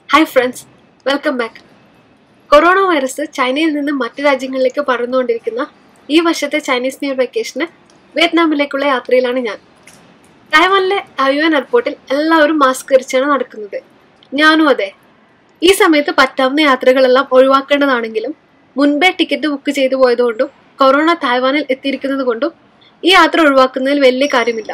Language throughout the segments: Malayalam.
hi friends welcome back corona virus ചൈനയിൽ നിന്ന് മറ്റു രാജ്യങ്ങളിലേക്ക് പടർന്നുകൊണ്ടിരിക്കുന്ന ഈ വർഷത്തെ ചൈനീസ് ന്യൂ ഇയർ വെക്കേഷന് വിയറ്റ്നാമിലേക്കുള്ള യാത്രയിലാണ് ഞാൻ തായ്വാനിലെ തായ്വാൻ എയർപോർട്ടിൽ എല്ലാവരും മാസ്ക് ധരിച്ചാണ് നടക്കുന്നത് ഞാനും അതെ ഈ സമയത്ത് പറ്റാവുന്ന യാത്രകളെല്ലാം ഒഴിവാക്കേണ്ടതാണെങ്കിലും മുൻപേ ടിക്കറ്റ് ബുക്ക് ചെയ്തു പോയതുകൊണ്ടും കൊറോണ തായ്വാനിൽ എത്തിയിരിക്കുന്നത് കൊണ്ടും ഈ യാത്ര ഒഴിവാക്കുന്നതിൽ വലിയ കാര്യമില്ല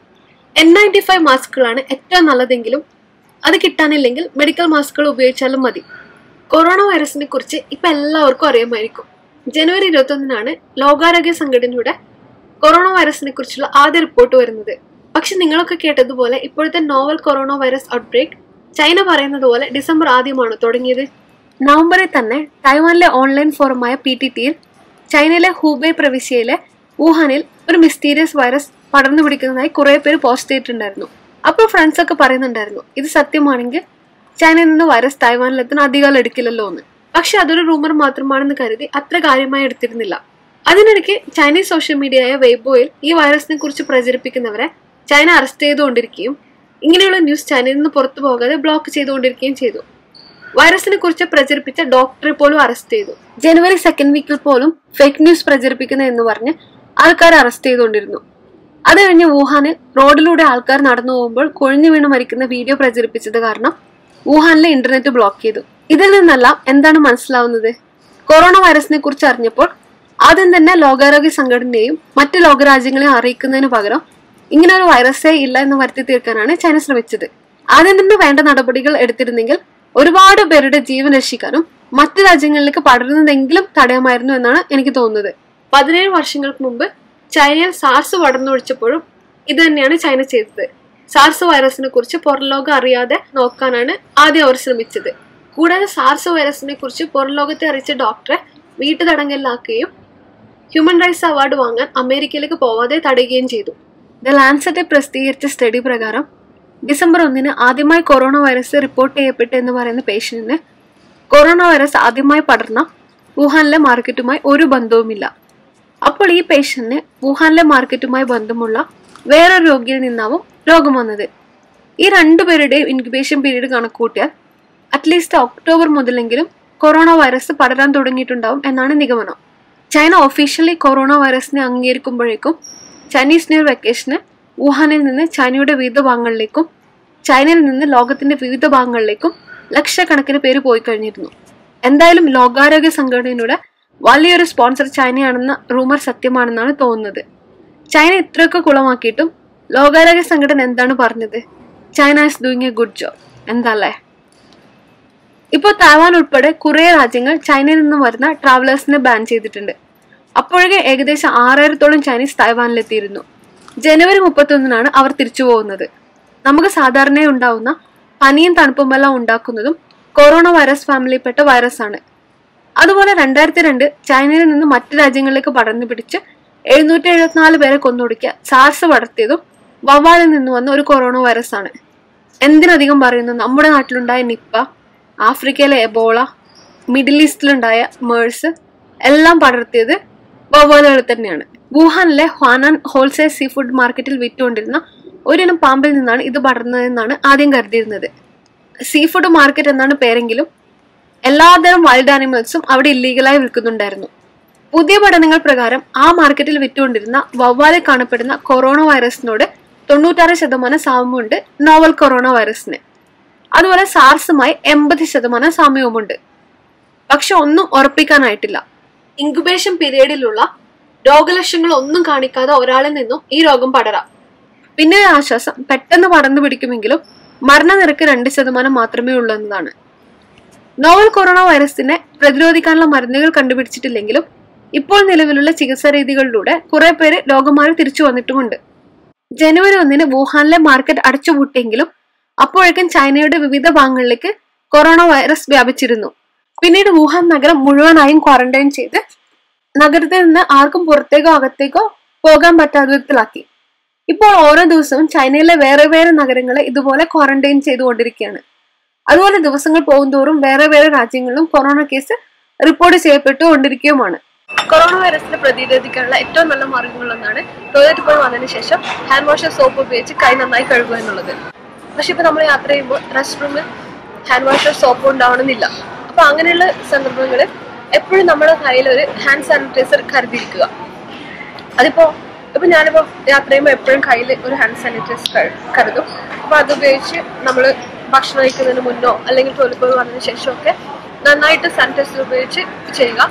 എൻ നയൻറ്റി ഫൈവ് മാസ്കുകളാണ് ഏറ്റവും നല്ലതെങ്കിലും അത് കിട്ടാനില്ലെങ്കിൽ മെഡിക്കൽ മാസ്കുകൾ ഉപയോഗിച്ചാലും മതി കൊറോണ വൈറസിനെ കുറിച്ച് ഇപ്പൊ എല്ലാവർക്കും അറിയാമായിരിക്കും ജനുവരി ഇരുപത്തൊന്നിനാണ് ലോകാരോഗ്യ സംഘടനയുടെ കൊറോണ വൈറസിനെ കുറിച്ചുള്ള ആദ്യ റിപ്പോർട്ട് വരുന്നത് പക്ഷെ നിങ്ങളൊക്കെ കേട്ടതുപോലെ ഇപ്പോഴത്തെ novel corona virus outbreak China പറയുന്നത് പോലെ ഡിസംബർ ആദ്യമാണ് തുടങ്ങിയത് നവംബറിൽ തന്നെ തായ്വാനിലെ ഓൺലൈൻ ഫോറമായ പി ടി ടിയിൽ ചൈനയിലെ ഹൂബൈ പ്രവിശ്യയിലെ വുഹാനിൽ ഒരു മിസ്റ്റീരിയസ് വൈറസ് പടർന്നു പിടിക്കുന്നതായി കുറെ പേര് പോസ്റ്റ് ചെയ്തിട്ടുണ്ടായിരുന്നു അപ്പോൾ ഫ്രണ്ട്സ് ഒക്കെ പറയുന്നുണ്ടായിരുന്നു ഇത് സത്യമാണെങ്കിൽ ചൈനയിൽ നിന്ന് വൈറസ് തായ്വാനിലെത്താൻ അധികം എടുക്കില്ലല്ലോ എന്ന് പക്ഷെ അതൊരു റൂമർ മാത്രമാണെന്ന് കരുതി അത്ര കാര്യമായി എടുത്തിരുന്നില്ല അതിനിടയ്ക്ക് ചൈനീസ് സോഷ്യൽ മീഡിയയായ വെയ്ബോയിൽ ഈ വൈറസിനെ കുറിച്ച് പ്രചരിപ്പിക്കുന്നവരെ ചൈന അറസ്റ്റ് ചെയ്തുകൊണ്ടിരിക്കുകയും ഇങ്ങനെയുള്ള ന്യൂസ് ചൈനയിൽ നിന്ന് പുറത്തു പോകാതെ ബ്ലോക്ക് ചെയ്തുകൊണ്ടിരിക്കുകയും ചെയ്തു വൈറസിനെ കുറിച്ച് പ്രചരിപ്പിച്ച ഡോക്ടറെ പോലും അറസ്റ്റ് ചെയ്തു ജനുവരി സെക്കൻഡ് വീക്കിൽ പോലും ഫേക്ക് ന്യൂസ് പ്രചരിപ്പിക്കുന്ന എന്ന് പറഞ്ഞ് ആൾക്കാരെ അറസ്റ്റ് ചെയ്തുകൊണ്ടിരുന്നു അത് കഴിഞ്ഞ് വുഹാനിൽ റോഡിലൂടെ ആൾക്കാർ നടന്നു പോകുമ്പോൾ കൊഴിഞ്ഞു വീണ് മരിക്കുന്ന വീഡിയോ പ്രചരിപ്പിച്ചത് കാരണം വുഹാനിലെ ഇന്റർനെറ്റ് ബ്ലോക്ക് ചെയ്തു ഇതിൽ നിന്നെല്ലാം എന്താണ് മനസ്സിലാവുന്നത് കൊറോണ വൈറസിനെ കുറിച്ച് അറിഞ്ഞപ്പോൾ ആദ്യം തന്നെ ലോകാരോഗ്യ സംഘടനയെയും മറ്റ് ലോകരാജ്യങ്ങളെയും അറിയിക്കുന്നതിന് പകരം ഇങ്ങനെ ഒരു വൈറസേ ഇല്ല എന്ന് വരുത്തി തീർക്കാനാണ് ചൈന ശ്രമിച്ചത് ആദ്യം തന്നെ വേണ്ട നടപടികൾ എടുത്തിരുന്നെങ്കിൽ ഒരുപാട് പേരുടെ ജീവൻ രക്ഷിക്കാനും മറ്റു രാജ്യങ്ങളിലേക്ക് പടരുന്നതെങ്കിലും തടയാമായിരുന്നു എന്നാണ് എനിക്ക് തോന്നുന്നത് പതിനേഴ് വർഷങ്ങൾക്ക് മുമ്പ് ചൈനയിൽ സാർസ് പടർന്നൊഴിച്ചപ്പോഴും ഇത് തന്നെയാണ് ചൈന ചെയ്തത് സാർസ് വൈറസിനെ കുറിച്ച് പുറംലോകം അറിയാതെ നോക്കാനാണ് ആദ്യം അവർ ശ്രമിച്ചത് കൂടാതെ സാർസ് വൈറസിനെ കുറിച്ച് പുറംലോകത്തെ അറിയിച്ച ഡോക്ടറെ വീട്ടു തടങ്കലിലാക്കുകയും ഹ്യൂമൻ റൈറ്റ്സ് അവാർഡ് വാങ്ങാൻ അമേരിക്കയിലേക്ക് പോവാതെ തടയുകയും ചെയ്തു ദ ലാൻസെറ്റ് പ്രസിദ്ധീകരിച്ച സ്റ്റഡി പ്രകാരം ഡിസംബർ ഒന്നിന് ആദ്യമായി കൊറോണ വൈറസ് റിപ്പോർട്ട് ചെയ്യപ്പെട്ടു എന്ന് പറയുന്ന പേഷ്യന്റിന് കൊറോണ വൈറസ് ആദ്യമായി പടർന്ന വുഹാനിലെ മാർക്കറ്റുമായി ഒരു ബന്ധവുമില്ല അപ്പോൾ ഈ പേഷ്യന്റിന് വുഹാനിലെ മാർക്കറ്റുമായി ബന്ധമുള്ള വേറൊരു രോഗിയിൽ നിന്നാവും രോഗം വന്നത് ഈ രണ്ടുപേരുടെയും ഇൻക്യുബേഷൻ പീരീഡ് കണക്കൂട്ടിയാൽ അറ്റ്ലീസ്റ്റ് ഒക്ടോബർ മുതലെങ്കിലും കൊറോണ വൈറസ് പടരാൻ തുടങ്ങിയിട്ടുണ്ടാവും എന്നാണ് നിഗമനം ചൈന ഒഫീഷ്യലി കൊറോണ വൈറസിനെ അംഗീകരിക്കുമ്പോഴേക്കും ചൈനീസ് ന്യൂ ഇയർ വെക്കേഷന് വുഹാനിൽ നിന്ന് ചൈനയുടെ വിവിധ ഭാഗങ്ങളിലേക്കും ചൈനയിൽ നിന്ന് ലോകത്തിന്റെ വിവിധ ഭാഗങ്ങളിലേക്കും ലക്ഷക്കണക്കിന് പേര് പോയി കഴിഞ്ഞിരുന്നു എന്തായാലും ലോകാരോഗ്യ സംഘടനയുടെ വലിയൊരു സ്പോൺസർ ചൈനയാണെന്ന റൂമർ സത്യമാണെന്നാണ് തോന്നുന്നത് ചൈന ഇത്രയൊക്കെ കുളമാക്കിയിട്ടും ലോകാരോഗ്യ സംഘടന എന്താണ് പറഞ്ഞത് China is doing a good job എന്തല്ലേ ഇപ്പോൾ തായ്വാൻ ഉൾപ്പെടെ കുറേ രാജ്യങ്ങൾ ചൈനയിൽ നിന്ന് വരുന്ന ട്രാവലേഴ്സിനെ ബാൻ ചെയ്തിട്ടുണ്ട് അപ്പോഴേ ഏകദേശം ആറായിരത്തോളം ചൈനീസ് തായ്വാനിലെത്തിയിരുന്നു ജനുവരി മുപ്പത്തൊന്നിനാണ് അവർ തിരിച്ചു പോകുന്നത് നമുക്ക് സാധാരണയായി ഉണ്ടാവുന്ന പനിയും തണുപ്പുമെല്ലാം ഉണ്ടാക്കുന്നതും കൊറോണ വൈറസ് ഫാമിലിയിൽപ്പെട്ട വൈറസ് ആണ് അതുപോലെ രണ്ടായിരത്തി രണ്ട് ചൈനയിൽ നിന്ന് മറ്റു രാജ്യങ്ങളിലേക്ക് പടർന്നു പിടിച്ച് എഴുന്നൂറ്റി എഴുപത്തിനാല് പേരെ കൊന്നൊടുക്കിയ സാർസ് പടർത്തിയതും വവ്വാലിൽ നിന്ന് വന്ന ഒരു കൊറോണ വൈറസ് ആണ് എന്തിനധികം പറയുന്നു നമ്മുടെ നാട്ടിലുണ്ടായ നിപ്പ ആഫ്രിക്കയിലെ എബോള മിഡിൽ ഈസ്റ്റിലുണ്ടായ മേഴ്സ് എല്ലാം പടർത്തിയത് വവ്വാലുകൾ തന്നെയാണ് വുഹാനിലെ ഹ്വാനാൻ ഹോൾസെയിൽ സീ ഫുഡ് മാർക്കറ്റിൽ വിറ്റുകൊണ്ടിരുന്ന ഒരിനം പാമ്പിൽ നിന്നാണ് ഇത് പടർന്നതെന്നാണ് ആദ്യം കരുതിയിരുന്നത് സീ ഫുഡ് മാർക്കറ്റ് എന്നാണ് പേരെങ്കിലും എല്ലാതരം വൈൽഡ് ആനിമൽസും അവിടെ ഇല്ലീഗലായി വിൽക്കുന്നുണ്ടായിരുന്നു പുതിയ പഠനങ്ങൾ പ്രകാരം ആ മാർക്കറ്റിൽ വിറ്റുകൊണ്ടിരുന്ന വവ്വാലിൽ കാണപ്പെടുന്ന കൊറോണ വൈറസിനോട് തൊണ്ണൂറ്റാറ് ശതമാനം സാമ്യമുണ്ട് നോവൽ കൊറോണ വൈറസിന് അതുപോലെ സാർസുമായി എൺപത് ശതമാനം സാമ്യവുമുണ്ട് പക്ഷെ ഒന്നും ഉറപ്പിക്കാനായിട്ടില്ല ഇൻക്യുബേഷൻ പീരീഡിലുള്ള രോഗലക്ഷണങ്ങൾ ഒന്നും കാണിക്കാതെ ഒരാളിൽ നിന്നും ഈ രോഗം പടരാം പിന്നെ ഒരു ആശ്വാസം പെട്ടെന്ന് പടർന്നു പിടിക്കുമെങ്കിലും മരണനിരക്ക് രണ്ട് ശതമാനം മാത്രമേ ഉള്ളൂ എന്നതാണ് നോവൽ കൊറോണ വൈറസിനെ പ്രതിരോധിക്കാനുള്ള മരുന്നുകൾ കണ്ടുപിടിച്ചിട്ടില്ലെങ്കിലും ഇപ്പോൾ നിലവിലുള്ള ചികിത്സാ രീതികളിലൂടെ കുറെ പേര് രോഗമാരി തിരിച്ചു വന്നിട്ടുമുണ്ട് ജനുവരി ഒന്നിന് വുഹാനിലെ മാർക്കറ്റ് അടച്ചുപൂട്ടിയെങ്കിലും അപ്പോഴേക്കും ചൈനയുടെ വിവിധ ഭാഗങ്ങളിലേക്ക് കൊറോണ വൈറസ് വ്യാപിച്ചിരുന്നു പിന്നീട് വുഹാൻ നഗരം മുഴുവനായും ക്വാറന്റൈൻ ചെയ്ത് നഗരത്തിൽ നിന്ന് ആർക്കും പുറത്തേക്കോ അകത്തേക്കോ പോകാൻ പറ്റാത്ത വിധത്തിലാക്കി ഇപ്പോൾ ഓരോ ദിവസവും ചൈനയിലെ വേറെ വേറെ നഗരങ്ങളെ ഇതുപോലെ ക്വാറന്റൈൻ ചെയ്തുകൊണ്ടിരിക്കുകയാണ് അതുപോലെ ദിവസങ്ങൾ പോകുന്തോറും വേറെ വേറെ രാജ്യങ്ങളിലും കൊറോണ കേസ് റിപ്പോർട്ട് ചെയ്യപ്പെട്ടുകൊണ്ടിരിക്കുകയുമാണ് കൊറോണ വൈറസിനെ പ്രതിരോധിക്കാനുള്ള ഏറ്റവും നല്ല മാർഗങ്ങളൊന്നാണ് ടോയ്ലറ്റ് പോയി വന്നതിന് ശേഷം ഹാൻഡ് വാഷ് സോപ്പ് ഉപയോഗിച്ച് കൈ നന്നായി കഴുകുക എന്നുള്ളത് പക്ഷെ ഇപ്പൊ നമ്മൾ യാത്ര ചെയ്യുമ്പോൾ റെസ്റ്റ് റൂമിൽ ഹാൻഡ് വാഷോ സോപ്പോ ഉണ്ടാവണമെന്നില്ല അപ്പൊ അങ്ങനെയുള്ള സന്ദർഭങ്ങളിൽ എപ്പോഴും നമ്മുടെ കയ്യിൽ ഒരു ഹാൻഡ് സാനിറ്റൈസർ കരുതിയിരിക്കുക അതിപ്പോ ഇപ്പൊ ഞാനിപ്പോ യാത്ര ചെയ്യുമ്പോൾ എപ്പോഴും കയ്യിൽ ഒരു ഹാൻഡ് സാനിറ്റൈസർ കരുതും അപ്പൊ അത് ഉപയോഗിച്ച് നമ്മൾ ഭക്ഷണം കഴിക്കുന്നതിന് മുന്നോ അല്ലെങ്കിൽ ടോയ്ലറ്റ് പോയി വന്നതിന് ശേഷമൊക്കെ നന്നായിട്ട് സാനിറ്റൈസർ ഉപയോഗിച്ച് ചെയ്യുക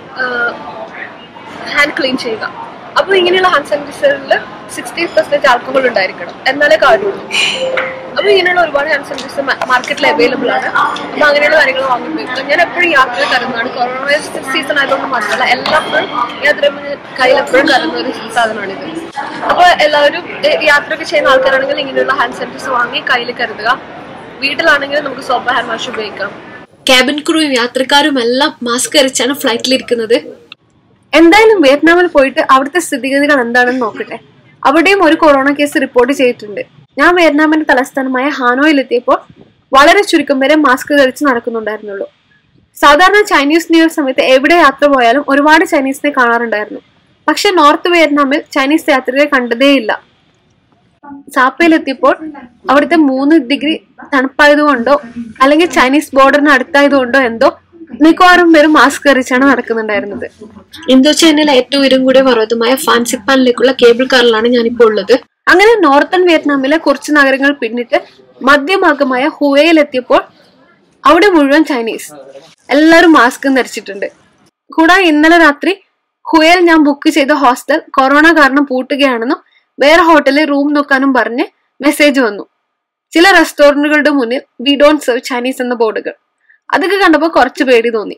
ഹാൻഡ് ക്ലീൻ ചെയ്യുക അപ്പോൾ ഇങ്ങനെയുള്ള ഹാൻഡ് സാനിറ്റൈസറിൽ സിക്സ്റ്റി പെർസെൻറ്റേജ് ആൽക്കഹോൾ ഉണ്ടായിരിക്കണം എന്നാലേ കാര്യമുള്ളൂ അപ്പോൾ ഇങ്ങനെയുള്ള ഒരുപാട് ഹാൻഡ് സാനിറ്റൈസർ മാർക്കറ്റിൽ അവൈലബിൾ ആണ് അപ്പോൾ അങ്ങനെയുള്ള കാര്യങ്ങൾ വാങ്ങി ഉപയോഗിക്കുക ഞാൻ എപ്പോഴും യാത്ര കരുതുന്നതാണ് കൊറോണ വൈറസ് സീസൺ ആയതുകൊണ്ട് മാത്രമല്ല എല്ലാപ്പോഴും യാത്ര കയ്യിൽ എപ്പോഴും കരുതുന്ന ഒരു സാധനമാണിത് അപ്പോൾ എല്ലാവരും ഏ, യാത്രയൊക്കെ ചെയ്യുന്ന ആൾക്കാരാണെങ്കിൽ ഇങ്ങനെയുള്ള ഹാൻഡ് സാനിറ്റൈസർ വാങ്ങി കയ്യിൽ കരുതുക വീട്ടിലാണെങ്കിൽ നമുക്ക് സോപ്പ് ഹാൻഡ് വാഷ് ഉപയോഗിക്കാം ക്യാബിൻ ക്രൂയും യാത്രക്കാരും എല്ലാം മാസ്ക് ധരിച്ചാണ് ഫ്ലൈറ്റിലിരിക്കുന്നത് എന്തായാലും വിയറ്റ്നാമിൽ പോയിട്ട് അവിടുത്തെ സ്ഥിതിഗതികൾ എന്താണെന്ന് നോക്കട്ടെ അവിടെയും ഒരു കൊറോണ കേസ് റിപ്പോർട്ട് ചെയ്തിട്ടുണ്ട് ഞാൻ വിയറ്റ്നാമിന്റെ തലസ്ഥാനമായ ഹാനോയിൽ എത്തിയപ്പോൾ വളരെ ചുരുക്കം പേരെ മാസ്ക് ധരിച്ച് നടക്കുന്നുണ്ടായിരുന്നുള്ളൂ സാധാരണ ചൈനീസ് ന്യൂ ഇയർ സമയത്ത് എവിടെ യാത്ര പോയാലും ഒരുപാട് ചൈനീസിനെ കാണാറുണ്ടായിരുന്നു പക്ഷെ നോർത്ത് വിയറ്റ്നാമിൽ ചൈനീസ് യാത്രികരെ കണ്ടതേയില്ല സാപ്പയിലെത്തിയപ്പോൾ അവിടുത്തെ മൂന്ന് ഡിഗ്രി തണുപ്പായതുകൊണ്ടോ അല്ലെങ്കിൽ ചൈനീസ് ബോർഡറിന് അടുത്തായതുകൊണ്ടോ എന്തോ മിക്കവാറും പേരും മാസ്ക് ധരിച്ചാണ് നടക്കുന്നുണ്ടായിരുന്നത് ഇന്തോ ചൈനയിലെ ഏറ്റവും ഉയരം കൂടിയ പർവ്വതമായ ഫാൻസിപ്പാനിലേക്കുള്ള കേബിൾ കാറിലാണ് ഞാനിപ്പോൾ ഉള്ളത് അങ്ങനെ നോർത്തേൺ വിയറ്റ്നാമിലെ കുറച്ച് നഗരങ്ങൾ പിന്നിട്ട് മധ്യഭാഗമായ ഹുവയിലെത്തിയപ്പോൾ അവിടെ മുഴുവൻ ചൈനീസ് എല്ലാവരും മാസ്കും ധരിച്ചിട്ടുണ്ട് കൂടാതെ ഇന്നലെ രാത്രി ഹുയൽ ഞാൻ ബുക്ക് ചെയ്ത ഹോസ്റ്റൽ കൊറോണ കാരണം പൂട്ടുകയാണെന്നും വേറെ ഹോട്ടലിൽ റൂം നോക്കാനും പറഞ്ഞ് മെസ്സേജ് വന്നു ചില റെസ്റ്റോറന്റുകളുടെ മുന്നിൽ വി ഡോണ്ട് സെർവ് ചൈനീസ് എന്ന ബോർഡുകൾ അതൊക്കെ കണ്ടപ്പോൾ കുറച്ച് പേടി തോന്നി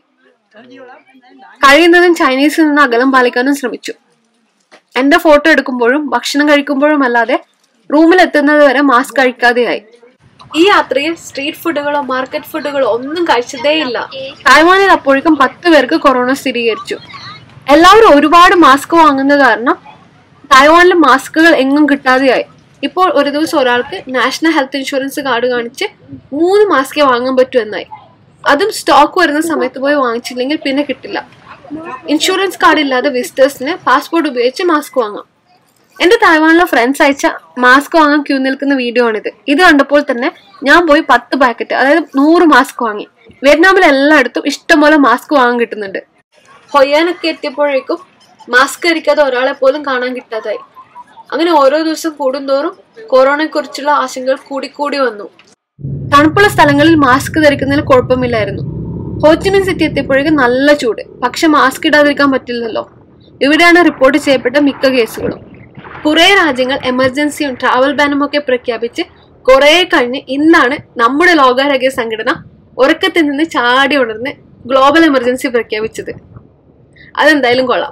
കഴിയുന്നതും ചൈനീസിൽ നിന്ന് അകലം പാലിക്കാനും ശ്രമിച്ചു എന്റെ ഫോട്ടോ എടുക്കുമ്പോഴും ഭക്ഷണം കഴിക്കുമ്പോഴും അല്ലാതെ റൂമിൽ എത്തുന്നത് വരെ മാസ്ക് കഴിക്കാതെയായി ഈ യാത്രയിൽ സ്ട്രീറ്റ് ഫുഡുകളോ മാർക്കറ്റ് ഫുഡുകളോ ഒന്നും കഴിച്ചതേയില്ല തായ്വാനിൽ അപ്പോഴേക്കും പത്ത് പേർക്ക് കൊറോണ സ്ഥിരീകരിച്ചു എല്ലാവരും ഒരുപാട് മാസ്ക് വാങ്ങുന്നത് കാരണം തായ്വാനിലെ മാസ്കുകൾ എങ്ങും കിട്ടാതെയായി ഇപ്പോൾ ഒരു ദിവസം ഒരാൾക്ക് നാഷണൽ ഹെൽത്ത് ഇൻഷുറൻസ് കാർഡ് കാണിച്ച് മൂന്ന് മാസ്കേ വാങ്ങാൻ പറ്റൂ എന്നായി അതും സ്റ്റോക്ക് വരുന്ന സമയത്ത് പോയി വാങ്ങിച്ചില്ലെങ്കിൽ പിന്നെ കിട്ടില്ല ഇൻഷുറൻസ് കാർഡ് ഇല്ലാതെ വിസിറ്റേഴ്സിന് പാസ്പോർട്ട് ഉപയോഗിച്ച് മാസ്ക് വാങ്ങാം എന്റെ തായ്വാനിലെ ഫ്രണ്ട്സ് അയച്ച മാസ്ക് വാങ്ങാൻ ക്യൂ നിൽക്കുന്ന വീഡിയോ ആണിത് ഇത് കണ്ടപ്പോൾ തന്നെ ഞാൻ പോയി പത്ത് പാക്കറ്റ് അതായത് നൂറ് മാസ്ക് വാങ്ങി വിയറ്റ്നാമിൽ എല്ലായിടത്തും ഇഷ്ടംപോലെ മാസ്ക് വാങ്ങാൻ കിട്ടുന്നുണ്ട് ഹൊയ്യാനൊക്കെ എത്തിയപ്പോഴേക്കും മാസ്ക് ധരിക്കാതെ ഒരാളെ പോലും കാണാൻ കിട്ടാതായി അങ്ങനെ ഓരോ ദിവസം കൂടുന്തോറും കൊറോണയെ കുറിച്ചുള്ള ആശങ്കകൾ കൂടിക്കൂടി വന്നു തണുപ്പുള്ള സ്ഥലങ്ങളിൽ മാസ്ക് ധരിക്കുന്നതിൽ കുഴപ്പമില്ലായിരുന്നു ഹോച്ചിമിൻ സിറ്റി എത്തിയപ്പോഴേക്കും നല്ല ചൂട് പക്ഷെ മാസ്ക് ഇടാതിരിക്കാൻ പറ്റില്ലല്ലോ ഇവിടെയാണ് റിപ്പോർട്ട് ചെയ്യപ്പെട്ട മിക്ക കേസുകളും കുറെ രാജ്യങ്ങൾ എമർജൻസിയും ട്രാവൽ ബാനും ഒക്കെ പ്രഖ്യാപിച്ച് കുറെ കഴിഞ്ഞ് ഇന്നാണ് നമ്മുടെ ലോകാരോഗ്യ സംഘടന ഉറക്കത്തിൽ നിന്ന് ചാടി ഉണർന്ന് ഗ്ലോബൽ എമർജൻസി പ്രഖ്യാപിച്ചത് അതെന്തായാലും കൊള്ളാം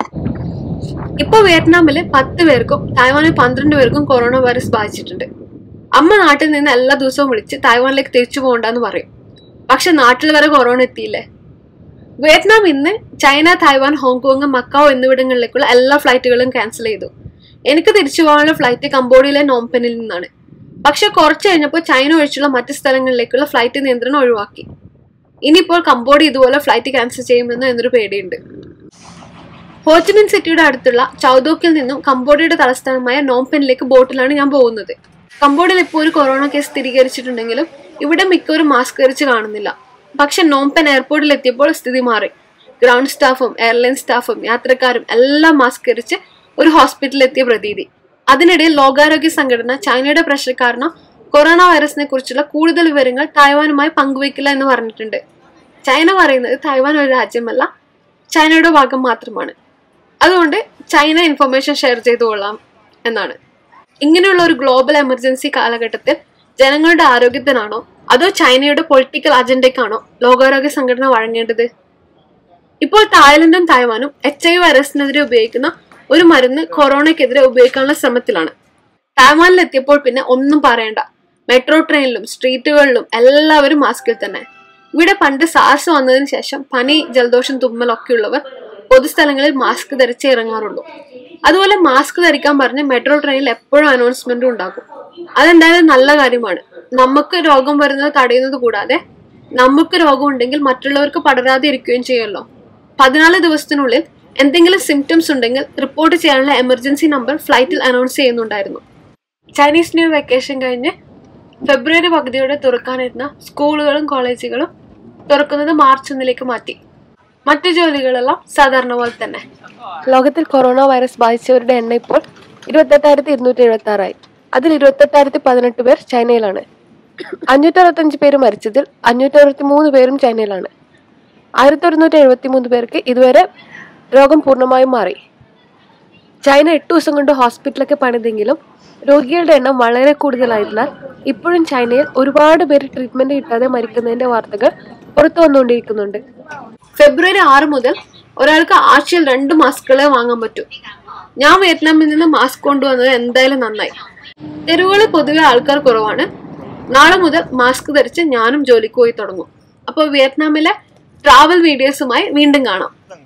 ഇപ്പൊ വിയറ്റ്നാമില് പത്ത് പേർക്കും തായ്വാനിൽ പന്ത്രണ്ട് പേർക്കും കൊറോണ വൈറസ് ബാധിച്ചിട്ടുണ്ട് അമ്മ നാട്ടിൽ നിന്ന് എല്ലാ ദിവസവും വിളിച്ച് തായ്വാനിലേക്ക് തിരിച്ചു പോകണ്ടെന്ന് പറയും പക്ഷെ നാട്ടിൽ വരെ കൊറോണ എത്തിയില്ലേ വിയറ്റ്നാം ഇന്ന് ചൈന തായ്വാൻ ഹോങ്കോങ് മക്കാവ് എന്നിവിടങ്ങളിലേക്കുള്ള എല്ലാ ഫ്ലൈറ്റുകളും ക്യാൻസൽ ചെയ്തു എനിക്ക് തിരിച്ചു പോകാനുള്ള ഫ്ലൈറ്റ് കംബോഡിയയിലെ നോംപെനിൽ നിന്നാണ് പക്ഷെ കുറച്ച് കഴിഞ്ഞപ്പോൾ ചൈന ഒഴിച്ചുള്ള മറ്റ് സ്ഥലങ്ങളിലേക്കുള്ള ഫ്ലൈറ്റ് നിയന്ത്രണം ഒഴിവാക്കി ഇനിയിപ്പോൾ കംബോഡിയ ഇതുപോലെ ഫ്ലൈറ്റ് ക്യാൻസൽ ചെയ്യുമെന്ന് എന്നൊരു പേടിയുണ്ട് ഹോച്ചിമിൻ സിറ്റിയുടെ അടുത്തുള്ള ചൗദോക്കിൽ നിന്നും കംബോഡിയയുടെ തലസ്ഥാനമായ നോംപെനിലേക്ക് ബോട്ടിലാണ് ഞാൻ പോകുന്നത് കംബോഡിയയിൽ ഇപ്പോൾ ഒരു കൊറോണ കേസ് സ്ഥിരീകരിച്ചിട്ടുണ്ടെങ്കിലും ഇവിടെ മിക്കവരും മാസ്ക് ധരിച്ച് കാണുന്നില്ല പക്ഷെ നോംപെൻ എയർപോർട്ടിൽ എത്തിയപ്പോൾ സ്ഥിതി മാറി ഗ്രൗണ്ട് സ്റ്റാഫും എയർലൈൻ സ്റ്റാഫും യാത്രക്കാരും എല്ലാം മാസ്ക് ധരിച്ച് ഒരു ഹോസ്പിറ്റലിൽ എത്തിയ പ്രതീതി അതിനിടയിൽ ലോകാരോഗ്യ സംഘടന ചൈനയുടെ പ്രഷർ കാരണം കൊറോണ വൈറസിനെ കുറിച്ചുള്ള കൂടുതൽ വിവരങ്ങൾ തായ്വാനുമായി പങ്കുവയ്ക്കില്ല എന്ന് പറഞ്ഞിട്ടുണ്ട് ചൈന പറയുന്നത് തായ്വാൻ ഒരു രാജ്യമല്ല ചൈനയുടെ ഭാഗം മാത്രമാണ് അതുകൊണ്ട് ചൈന ഇൻഫർമേഷൻ ഷെയർ ചെയ്തു കൊള്ളാം എന്നാണ് ഇങ്ങനെയുള്ള ഒരു ഗ്ലോബൽ എമർജൻസി കാലഘട്ടത്തിൽ ജനങ്ങളുടെ ആരോഗ്യത്തിനാണോ അതോ ചൈനയുടെ പൊളിറ്റിക്കൽ അജണ്ടയ്ക്കാണോ ലോകാരോഗ്യ സംഘടന വഴങ്ങേണ്ടത് ഇപ്പോൾ തായ്ലൻഡും തായ്വാനും എച്ച് ഐ വൈറസിനെതിരെ ഉപയോഗിക്കുന്ന ഒരു മരുന്ന് കൊറോണയ്ക്കെതിരെ ഉപയോഗിക്കാനുള്ള ശ്രമത്തിലാണ് തായ്വാനിൽ എത്തിയപ്പോൾ പിന്നെ ഒന്നും പറയണ്ട മെട്രോ ട്രെയിനിലും സ്ട്രീറ്റുകളിലും എല്ലാവരും മാസ്കിൽ തന്നെ ഇവിടെ പണ്ട് സാർസ് വന്നതിന് ശേഷം പനി ജലദോഷം തുമ്മലൊക്കെ ഉള്ളവർ പൊതുസ്ഥലങ്ങളിൽ മാസ്ക് ധരിച്ചേ ഇറങ്ങാറുള്ളൂ അതുപോലെ മാസ്ക് ധരിക്കാൻ പറഞ്ഞ് മെട്രോ ട്രെയിനിൽ എപ്പോഴും അനൗൺസ്മെന്റും ഉണ്ടാകും അതെന്തായാലും നല്ല കാര്യമാണ് നമുക്ക് രോഗം വരുന്നത് തടയുന്നത് കൂടാതെ നമുക്ക് രോഗം ഉണ്ടെങ്കിൽ മറ്റുള്ളവർക്ക് പടരാതെ ഇരിക്കുകയും ചെയ്യുമല്ലോ പതിനാല് ദിവസത്തിനുള്ളിൽ എന്തെങ്കിലും സിംറ്റംസ് ഉണ്ടെങ്കിൽ റിപ്പോർട്ട് ചെയ്യാനുള്ള എമർജൻസി നമ്പർ ഫ്ലൈറ്റിൽ അനൗൺസ് ചെയ്യുന്നുണ്ടായിരുന്നു ചൈനീസ് ന്യൂ വെക്കേഷൻ കഴിഞ്ഞ് ഫെബ്രുവരി പകുതിയോടെ തുറക്കാനിരുന്ന സ്കൂളുകളും കോളേജുകളും തുറക്കുന്നത് മാർച്ച് ഒന്നിലേക്ക് മാറ്റി മറ്റു ജോലികളെല്ലാം സാധാരണ പോലെ തന്നെ ലോകത്തിൽ കൊറോണ വൈറസ് ബാധിച്ചവരുടെ എണ്ണം ഇപ്പോൾ ഇരുപത്തെട്ടായിരത്തി ഇരുന്നൂറ്റി എഴുപത്തി ആറായി അതിൽ ഇരുപത്തെട്ടായിരത്തി പതിനെട്ട് പേർ ചൈനയിലാണ് അഞ്ഞൂറ്റി അറുപത്തഞ്ച് പേര് മരിച്ചതിൽ അഞ്ഞൂറ്റി അറുപത്തി മൂന്ന് പേരും ചൈനയിലാണ് ആയിരത്തി ഒരുന്നൂറ്റി എഴുപത്തി മൂന്ന് പേർക്ക് ഇതുവരെ രോഗം പൂർണ്ണമായും മാറി ചൈന എട്ട് ദിവസം കൊണ്ട് ഹോസ്പിറ്റലൊക്കെ പണിതെങ്കിലും രോഗികളുടെ എണ്ണം വളരെ കൂടുതലായതിനാൽ ഇപ്പോഴും ചൈനയിൽ ഒരുപാട് പേര് ട്രീറ്റ്മെന്റ് കിട്ടാതെ മരിക്കുന്നതിന്റെ വാർത്തകൾ പുറത്തു വന്നുകൊണ്ടിരിക്കുന്നുണ്ട് ഫെബ്രുവരി ആറ് മുതൽ ഒരാൾക്ക് ആഴ്ചയിൽ രണ്ട് മാസ്കുകളെ വാങ്ങാൻ പറ്റൂ ഞാൻ വിയറ്റ്നാമിൽ നിന്ന് മാസ്ക് കൊണ്ടുവന്നത് എന്തായാലും നന്നായി തെരുവുകളിൽ പൊതുവെ ആൾക്കാർ കുറവാണ് നാളെ മുതൽ മാസ്ക് ധരിച്ച് ഞാനും ജോലിക്ക് പോയി തുടങ്ങും അപ്പോൾ വിയറ്റ്നാമിലെ ട്രാവൽ വീഡിയോസുമായി വീണ്ടും കാണാം